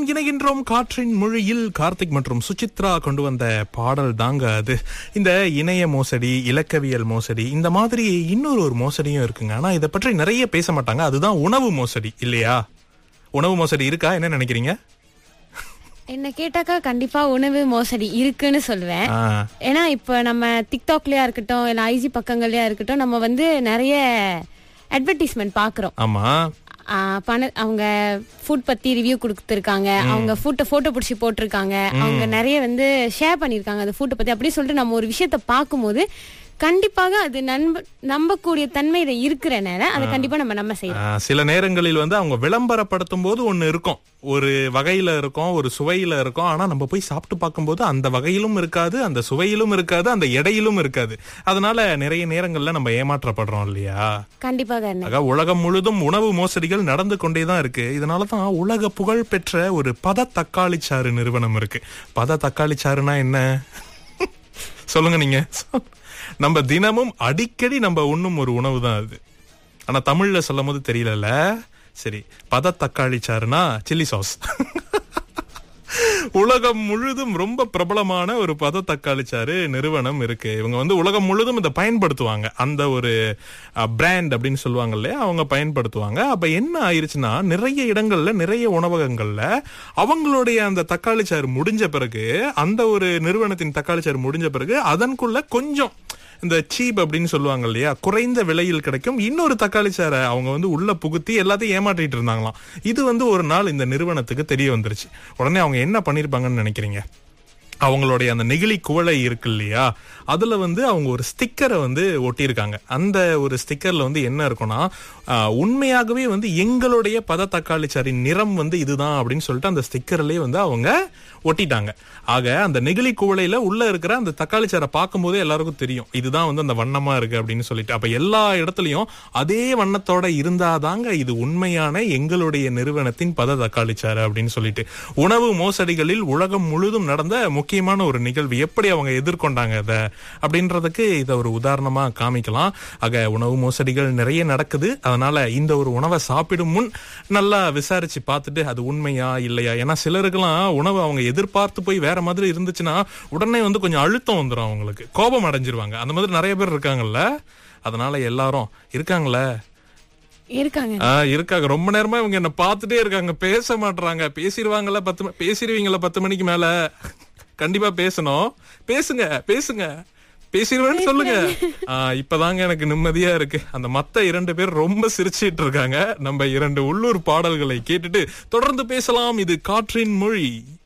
இணைகின்றோம் காற்றின் மொழியில் கார்த்திக் மற்றும் சுசித்ரா கொண்டு வந்த பாடல் தாங்க அது இந்த இணைய மோசடி இலக்கவியல் மோசடி இந்த மாதிரி இன்னொரு ஒரு மோசடியும் இருக்குங்க ஆனா இதை பற்றி நிறைய பேச மாட்டாங்க அதுதான் உணவு மோசடி இல்லையா உணவு மோசடி இருக்கா என்ன நினைக்கிறீங்க என்ன கேட்டாக்கா கண்டிப்பா உணவு மோசடி இருக்குன்னு சொல்லுவேன் ஆ, ஏன்னா இப்ப நம்ம டிக்டாக்லயா இருக்கட்டும் இல்ல ஐஜி பக்கங்கள்லயா இருக்கட்டும் நம்ம வந்து நிறைய அட்வர்டைஸ்மெண்ட் பாக்குறோம் ஆமா ஆ, பண அவங்க ஃபுட் பத்தி ரிவ்யூ கொடுத்துருக்காங்க அவங்க ஃபுட்டை போட்டோ பிடிச்சி போட்டிருக்காங்க அவங்க நிறைய வந்து ஷேர் பண்ணிருக்காங்க அந்த ஃபுட்டை பத்தி அப்படி சொல்லிட்டு நம்ம ஒரு விஷயத்த பார்க்கும்போது கண்டிப்பாக அது நம்ப நம்பக்கூடிய தன்மையில இருக்கிறனால அதை கண்டிப்பா நம்ம நம்ம செய்யறோம் ஆ, சில நேரங்களில் வந்து அவங்க விளம்பரப்படுத்தும் போது ஒண்ணு இருக்கும் ஒரு வகையில இருக்கும் ஒரு சுவையில இருக்கும் ஆனா நம்ம போய் சாப்பிட்டு பார்க்கும்போது அந்த வகையிலும் இருக்காது அந்த சுவையிலும் இருக்காது அந்த எடையிலும் இருக்காது அதனால நிறைய நேரங்கள்ல நம்ம ஏமாற்றப்படுறோம் இல்லையா கண்டிப்பாக என்ன ஆக உலகம் முழுதும் உணவு மோசடிகள் நடந்து கொண்டே தான் இருக்கு இதனால தான் உலக புகழ் பெற்ற ஒரு பத தக்காளி சாறு நிறுவனம் இருக்கு பத தக்காளி சாறுனா என்ன சொல்லுங்க நீங்க நம்ம தினமும் அடிக்கடி நம்ம உண்ணும் ஒரு உணவு தான் அது ஆனா தமிழ்ல சொல்லும் போது தெரியலல்ல சரி பத தக்காளி சாறுனா சில்லி சாஸ் உலகம் முழுதும் ரொம்ப பிரபலமான ஒரு பத தக்காளி சாறு நிறுவனம் இருக்கு இவங்க வந்து உலகம் முழுதும் இதை பயன்படுத்துவாங்க அந்த ஒரு பிராண்ட் அப்படின்னு சொல்லுவாங்க இல்லையா அவங்க பயன்படுத்துவாங்க அப்ப என்ன ஆயிருச்சுன்னா நிறைய இடங்கள்ல நிறைய உணவகங்கள்ல அவங்களுடைய அந்த தக்காளி சாறு முடிஞ்ச பிறகு அந்த ஒரு நிறுவனத்தின் தக்காளி சாறு முடிஞ்ச பிறகு அதன்குள்ள கொஞ்சம் இந்த சீப் அப்படின்னு சொல்லுவாங்க இல்லையா குறைந்த விலையில் கிடைக்கும் இன்னொரு தக்காளி சாரை அவங்க வந்து உள்ள புகுத்தி எல்லாத்தையும் ஏமாற்றிட்டு இருந்தாங்களாம் இது வந்து ஒரு நாள் இந்த நிறுவனத்துக்கு தெரிய வந்துருச்சு உடனே அவங்க என்ன பண்ணிருப்பாங்கன்னு நினைக்கிறீங்க அவங்களுடைய அந்த நெகிழி குவளை இருக்கு இல்லையா அதுல வந்து அவங்க ஒரு ஸ்டிக்கரை வந்து ஒட்டியிருக்காங்க அந்த ஒரு ஸ்டிக்கர்ல வந்து என்ன இருக்கும்னா ஆஹ், உண்மையாகவே வந்து எங்களுடைய பத தக்காளி சாரின் நிறம் வந்து இதுதான் அப்படின்னு சொல்லிட்டு அந்த ஸ்டிக்கர்லயே வந்து அவங்க ஒட்டிட்டாங்க ஆக அந்த நெகிழி குவளையில உள்ள இருக்கிற அந்த தக்காளி சாரை பார்க்கும்போதே எல்லாருக்கும் தெரியும் இதுதான் வந்து அந்த வண்ணமா இருக்கு அப்படின்னு சொல்லிட்டு அப்ப எல்லா இடத்துலயும் அதே வண்ணத்தோட இருந்தாதாங்க இது உண்மையான எங்களுடைய நிறுவனத்தின் பத தக்காளி சாறு அப்படின்னு சொல்லிட்டு உணவு மோசடிகளில் உலகம் முழுதும் நடந்த முக்கியமான ஒரு நிகழ்வு எப்படி அவங்க எதிர்கொண்டாங்க இதை அப்படின்றதுக்கு இதை ஒரு உதாரணமா காமிக்கலாம் ஆக உணவு மோசடிகள் நிறைய நடக்குது அதனால இந்த ஒரு உணவை சாப்பிடும் முன் நல்லா விசாரிச்சு பார்த்துட்டு அது உண்மையா இல்லையா ஏன்னா சிலருக்கெல்லாம் உணவு அவங்க எதிர்பார்த்து போய் வேற மாதிரி இருந்துச்சுன்னா உடனே வந்து கொஞ்சம் அழுத்தம் வந்துடும் அவங்களுக்கு கோபம் அடைஞ்சிருவாங்க அந்த மாதிரி நிறைய பேர் இருக்காங்கல்ல அதனால எல்லாரும் இருக்காங்களே இருக்காங்க ஆ, இருக்காங்க ரொம்ப நேரமா இவங்க என்ன பார்த்துட்டே இருக்காங்க பேச மாட்றாங்க பேசிடுவாங்கல்ல பத்து ம- பேசிடுவீங்களா பத்து மணிக்கு மேல கண்டிப்பா பேசணும் பேசுங்க பேசுங்க பேசிடுவேன்னு சொல்லுங்க ஆ, இப்பதாங்க எனக்கு நிம்மதியா இருக்கு அந்த மத்த இரண்டு பேர் ரொம்ப சிரிச்சிட்டு இருக்காங்க நம்ம இரண்டு உள்ளூர் பாடல்களை கேட்டுட்டு தொடர்ந்து பேசலாம் இது காற்றின் மொழி